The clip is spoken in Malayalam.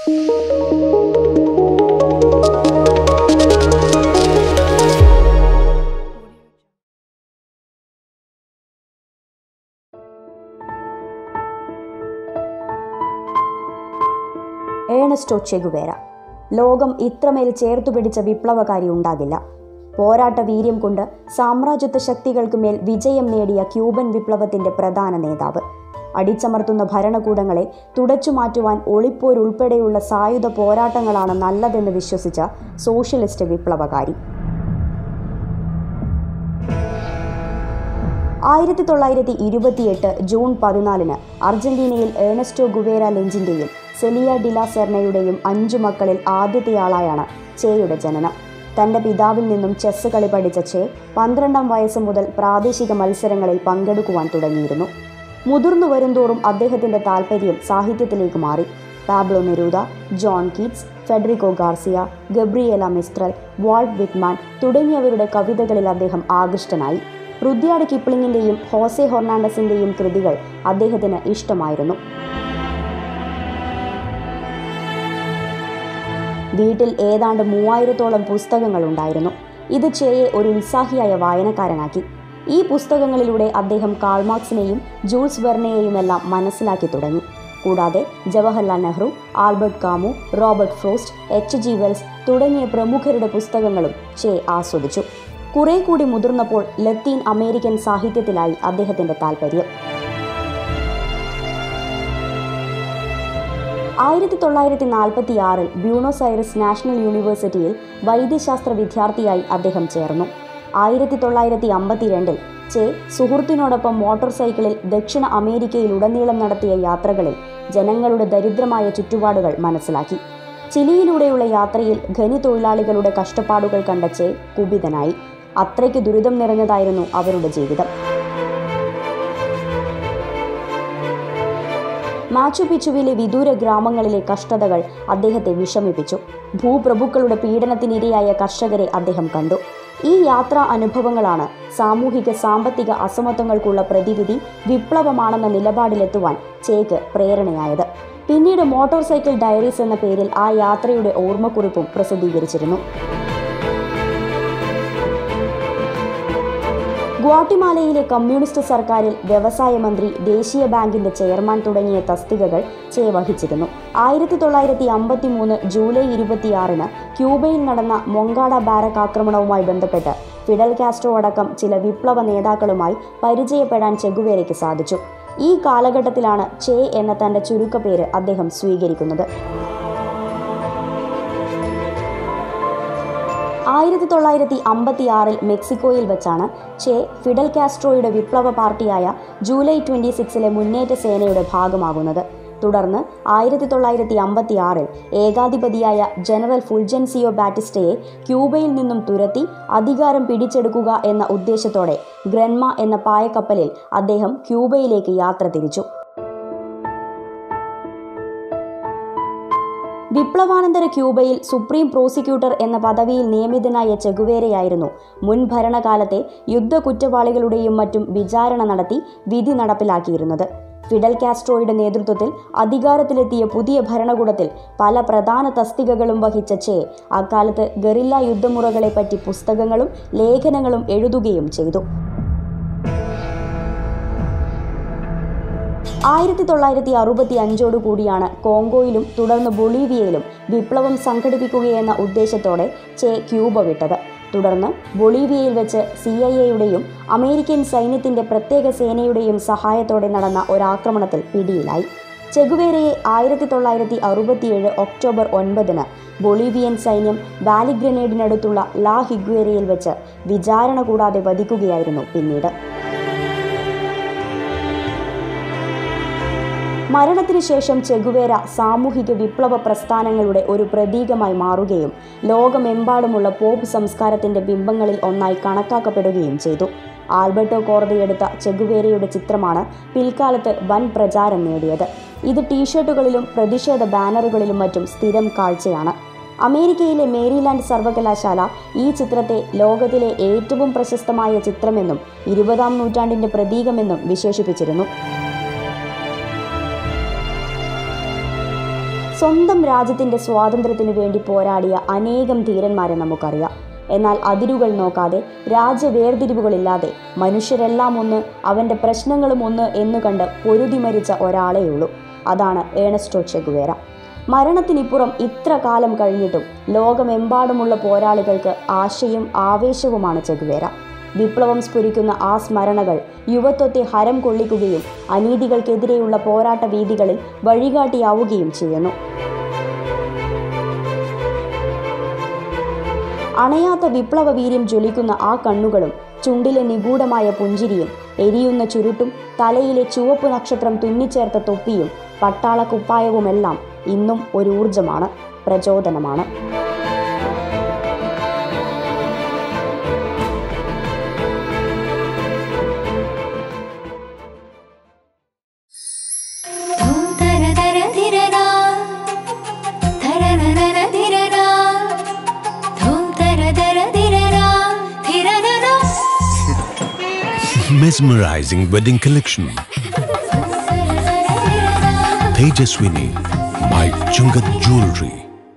ഏണസ്റ്റോ ചെഗുവേര ലോകം ഇത്രമേൽ ചേർത്തു പിടിച്ച വിപ്ലവകാരി ഉണ്ടാകില്ല പോരാട്ട വീര്യം കൊണ്ട് സാമ്രാജ്യത്വ ശക്തികൾക്ക് മേൽ വിജയം നേടിയ ക്യൂബൻ വിപ്ലവത്തിന്റെ പ്രധാന നേതാവ് അടിച്ചമർത്തുന്ന ഭരണകൂടങ്ങളെ തുടച്ചു മാറ്റുവാൻ ഒളിപ്പോരുൾപ്പെടെയുള്ള സായുധ പോരാട്ടങ്ങളാണ് നല്ലതെന്ന് വിശ്വസിച്ച സോഷ്യലിസ്റ്റ് വിപ്ലവകാരി ആയിരത്തി തൊള്ളായിരത്തി ഇരുപത്തിയെട്ട് ജൂൺ പതിനാലിന് അർജന്റീനയിൽ ഏണസ്റ്റോ ഗുവേര ലെഞ്ചിന്റെയും സെലിയ ഡില സെർണയുടെയും അഞ്ചു മക്കളിൽ ആദ്യത്തെയാളായാണ് ചേയുടെ ജനനം തന്റെ പിതാവിൽ നിന്നും ചെസ് കളി പഠിച്ച ചേ പന്ത്രണ്ടാം വയസ്സ് മുതൽ പ്രാദേശിക മത്സരങ്ങളിൽ പങ്കെടുക്കുവാൻ തുടങ്ങിയിരുന്നു മുതിർന്നു വരുംതോറും അദ്ദേഹത്തിന്റെ താൽപ്പര്യം സാഹിത്യത്തിലേക്ക് മാറി Pablo Neruda John Keats Federico Garcia Gabriela Mistral Walt Whitman തുടങ്ങിയവരുടെ കവിതകളിൽ അദ്ദേഹം ആകൃഷ്ടനായി റുദ്യാർഡ് കിപ്ലിങ്ങിന്റെയും ഹോസെ ഹൊർണാണ്ടസിന്റെയും കൃതികൾ അദ്ദേഹത്തിന് ഇഷ്ടമായിരുന്നു വീട്ടിൽ ഏതാണ്ട് മൂവായിരത്തോളം പുസ്തകങ്ങൾ ഉണ്ടായിരുന്നു ഇത് ചേയെ ഒരു ഉത്സാഹിയായ വായനക്കാരനാക്കി ഈ പുസ്തകങ്ങളിലൂടെ അദ്ദേഹം കാൾമാർക്സിനെയും ജൂൾസ് വെർണയെയുമെല്ലാം മനസ്സിലാക്കി തുടങ്ങി കൂടാതെ Jawaharlal Nehru Albert Camus Robert Frost H G Wells തുടങ്ങിയ പ്രമുഖരുടെ പുസ്തകങ്ങളും ചേ ആസ്വദിച്ചു കുറെ കൂടി മുതിർന്നപ്പോൾ ലത്തീൻ അമേരിക്കൻ സാഹിത്യത്തിലായി അദ്ദേഹത്തിന്റെ താല്പര്യം ആയിരത്തി തൊള്ളായിരത്തി നാൽപ്പത്തി ആറിൽ ബ്യൂണോസ് ഐറിസ് നാഷണൽ യൂണിവേഴ്സിറ്റിയിൽ വൈദ്യശാസ്ത്ര വിദ്യാർത്ഥിയായി അദ്ദേഹം ചേർന്നു ആയിരത്തി തൊള്ളായിരത്തി അമ്പത്തിരണ്ടിൽ ചെ സുഹൃത്തിനോടൊപ്പം മോട്ടോർ സൈക്കിളിൽ ദക്ഷിണ അമേരിക്കയിലുടനീളം നടത്തിയ യാത്രകളിൽ ജനങ്ങളുടെ ദരിദ്രമായ ചുറ്റുപാടുകൾ മനസ്സിലാക്കി ചിലിയിലൂടെയുള്ള യാത്രയിൽ ഖനി തൊഴിലാളികളുടെ കഷ്ടപ്പാടുകൾ കണ്ട ചെ കുപിതനായി അത്രയ്ക്ക് ദുരിതം നിറഞ്ഞതായിരുന്നു അവരുടെ ജീവിതം മാച്ചുപിച്ചുവിലെ വിദൂര ഗ്രാമങ്ങളിലെ കഷ്ടതകൾ അദ്ദേഹത്തെ വിഷമിപ്പിച്ചു ഭൂപ്രഭുക്കളുടെ പീഡനത്തിനിരയായ കർഷകരെ അദ്ദേഹം കണ്ടു ഈ യാത്രാ അനുഭവങ്ങളാണ് സാമൂഹിക സാമ്പത്തിക അസമത്വങ്ങൾക്കുള്ള പ്രതിവിധി വിപ്ലവമാണെന്ന നിലപാടിലെത്തുവാൻ ചേക്ക് പ്രേരണയായത് പിന്നീട് മോട്ടോർ സൈക്കിൾ ഡയറീസ് എന്ന പേരിൽ ആ യാത്രയുടെ ഓർമ്മക്കുറിപ്പും പ്രസിദ്ധീകരിച്ചിരുന്നു ഗ്വാട്ടിമാലയിലെ കമ്മ്യൂണിസ്റ്റ് സർക്കാരിൽ വ്യവസായ മന്ത്രി ദേശീയ ബാങ്കിന്റെ ചെയർമാൻ തുടങ്ങിയ തസ്തികകൾ ചേ വഹിച്ചിരുന്നു ആയിരത്തി തൊള്ളായിരത്തി അമ്പത്തി മൂന്ന് ജൂലൈ ഇരുപത്തിയാറിന് ക്യൂബയിൽ നടന്ന മൊങ്കാഡ ബാരക് ആക്രമണവുമായി ബന്ധപ്പെട്ട് ഫിഡൽ കാസ്ട്രോ അടക്കം ചില വിപ്ലവ നേതാക്കളുമായി പരിചയപ്പെടാൻ ചെഗുവേരയ്ക്ക് സാധിച്ചു ഈ കാലഘട്ടത്തിലാണ് ചേ എന്ന തന്റെ ചുരുക്കപ്പേര് അദ്ദേഹം സ്വീകരിക്കുന്നത് ആയിരത്തി തൊള്ളായിരത്തി അമ്പത്തി ആറിൽ മെക്സിക്കോയിൽ വെച്ചാണ് ചെ ഫിഡൽ കാസ്ട്രോയുടെ വിപ്ലവ പാർട്ടിയായ ജൂലൈ ട്വന്റി സിക്സിലെ മുന്നേറ്റ സേനയുടെ ഭാഗമാകുന്നത് തുടർന്ന് ആയിരത്തി തൊള്ളായിരത്തി അമ്പത്തി ആറിൽ ഏകാധിപതിയായ ജനറൽ ഫുൾജൻസിയോ ബാറ്റിസ്റ്റയെ ക്യൂബയിൽ നിന്നും തുരത്തി അധികാരം പിടിച്ചെടുക്കുക എന്ന ഉദ്ദേശത്തോടെ ഗ്രന്മ എന്ന പായക്കപ്പലിൽ അദ്ദേഹം ക്യൂബയിലേക്ക് യാത്ര തിരിച്ചു വിപ്ലവാനന്തര ക്യൂബയിൽ സുപ്രീം പ്രോസിക്യൂട്ടർ എന്ന പദവിയിൽ നിയമിതനായ ചെഗുവേരയായിരുന്നു മുൻ ഭരണകാലത്തെ യുദ്ധ കുറ്റവാളികളുടെയും മറ്റും വിചാരണ നടത്തി വിധി നടപ്പിലാക്കിയിരുന്നത് ഫിഡൽ കാസ്ട്രോയുടെ നേതൃത്വത്തിൽ അധികാരത്തിലെത്തിയ പുതിയ ഭരണകൂടത്തിൽ പല പ്രധാന തസ്തികകളും വഹിച്ച ചെ അക്കാലത്ത് ഗറില്ല യുദ്ധമുറകളെപ്പറ്റി പുസ്തകങ്ങളും ലേഖനങ്ങളും എഴുതുകയും ചെയ്തു ആയിരത്തി തൊള്ളായിരത്തി അറുപത്തി അഞ്ചോടു കൂടിയാണ് കോങ്കോയിലും തുടർന്ന് ബൊളീവിയയിലും വിപ്ലവം സംഘടിപ്പിക്കുകയെന്ന ഉദ്ദേശത്തോടെ ചെ ക്യൂബ വിട്ടത് തുടർന്ന് ബൊളീവിയയിൽ വെച്ച് സി ഐ എയുടെയും അമേരിക്കൻ സൈന്യത്തിന്റെ പ്രത്യേക സേനയുടെയും സഹായത്തോടെ നടന്ന ഒരാക്രമണത്തിൽ പിടിയിലായി ചെഗുവേരയെ ആയിരത്തി തൊള്ളായിരത്തി അറുപത്തിയേഴ് ഒക്ടോബർ ഒൻപതിന് ബൊളീവിയൻ സൈന്യം വാലി ഗ്രനേഡിനടുത്തുള്ള ലാ ഹിഗ്വേരയിൽ വെച്ച് വിചാരണ കൂടാതെ വധിക്കുകയായിരുന്നു പിന്നീട് മരണത്തിനു ശേഷം ചെഗുവേര സാമൂഹിക വിപ്ലവ പ്രസ്ഥാനങ്ങളുടെ ഒരു പ്രതീകമായി മാറുകയും ലോകമെമ്പാടുമുള്ള പോപ്പ് സംസ്കാരത്തിന്റെ ബിംബങ്ങളിൽ ഒന്നായി കണക്കാക്കപ്പെടുകയും ചെയ്തു ആൽബർട്ടോ കോടതിയെടുത്ത ചെഗുവേരയുടെ ചിത്രമാണ് പിൽക്കാലത്ത് വൻ പ്രചാരം നേടിയത് ഇത് ടീഷർട്ടുകളിലും പ്രതിഷേധ ബാനറുകളിലും മറ്റും സ്ഥിരം കാഴ്ചയാണ് അമേരിക്കയിലെ മേരിലാൻഡ് സർവകലാശാല ഈ ചിത്രത്തെ ലോകത്തിലെ ഏറ്റവും പ്രശസ്തമായ ചിത്രമെന്നും ഇരുപതാം നൂറ്റാണ്ടിന്റെ പ്രതീകമെന്നും വിശേഷിപ്പിച്ചിരുന്നു സ്വന്തം രാജ്യത്തിൻ്റെ സ്വാതന്ത്ര്യത്തിനു വേണ്ടി പോരാടിയ അനേകം ധീരന്മാരെ നമുക്കറിയാം എന്നാൽ അതിരുകൾ നോക്കാതെ രാജ്യവേർതിരിവുകളില്ലാതെ മനുഷ്യരെല്ലാം ഒന്ന് അവൻ്റെ പ്രശ്നങ്ങളും ഒന്ന് എന്ന് കണ്ട് പൊരുതി മരിച്ച ഒരാളെയുള്ളൂ അതാണ് ഏണസ്റ്റോ ചെഗുവേര മരണത്തിനിപ്പുറം ഇത്ര കാലം കഴിഞ്ഞിട്ടും ലോകമെമ്പാടുമുള്ള പോരാളികൾക്ക് ആശയും ആവേശവുമാണ് ചെഗുവേര വിപ്ലവം സ്ഫുരിക്കുന്ന ആ സ്മരണകൾ യുവത്വത്തെ ഹരം കൊള്ളിക്കുകയും അനീതികൾക്കെതിരെയുള്ള പോരാട്ട വീതികളിൽ വഴികാട്ടിയാവുകയും ചെയ്യുന്നു അണയാത്ത വിപ്ലവ വീര്യം ജ്വലിക്കുന്ന ആ കണ്ണുകളും ചുണ്ടിലെ നിഗൂഢമായ പുഞ്ചിരിയും എരിയുന്ന ചുരുട്ടും തലയിലെ ചുവപ്പ് നക്ഷത്രം തുന്നിച്ചേർത്ത തൊപ്പിയും പട്ടാള കുപ്പായവുമെല്ലാം ഇന്നും ഒരു ഊർജമാണ് പ്രചോദനമാണ് ധൂം തര തര ധിരരാ. ധരരരര ധിരരാ. ധൂം തര തര ധിരരാ. ധിരരരാ. Mesmerizing wedding collection. തരതര ധിരരാ. Tejaswini by Chungat Jewelry.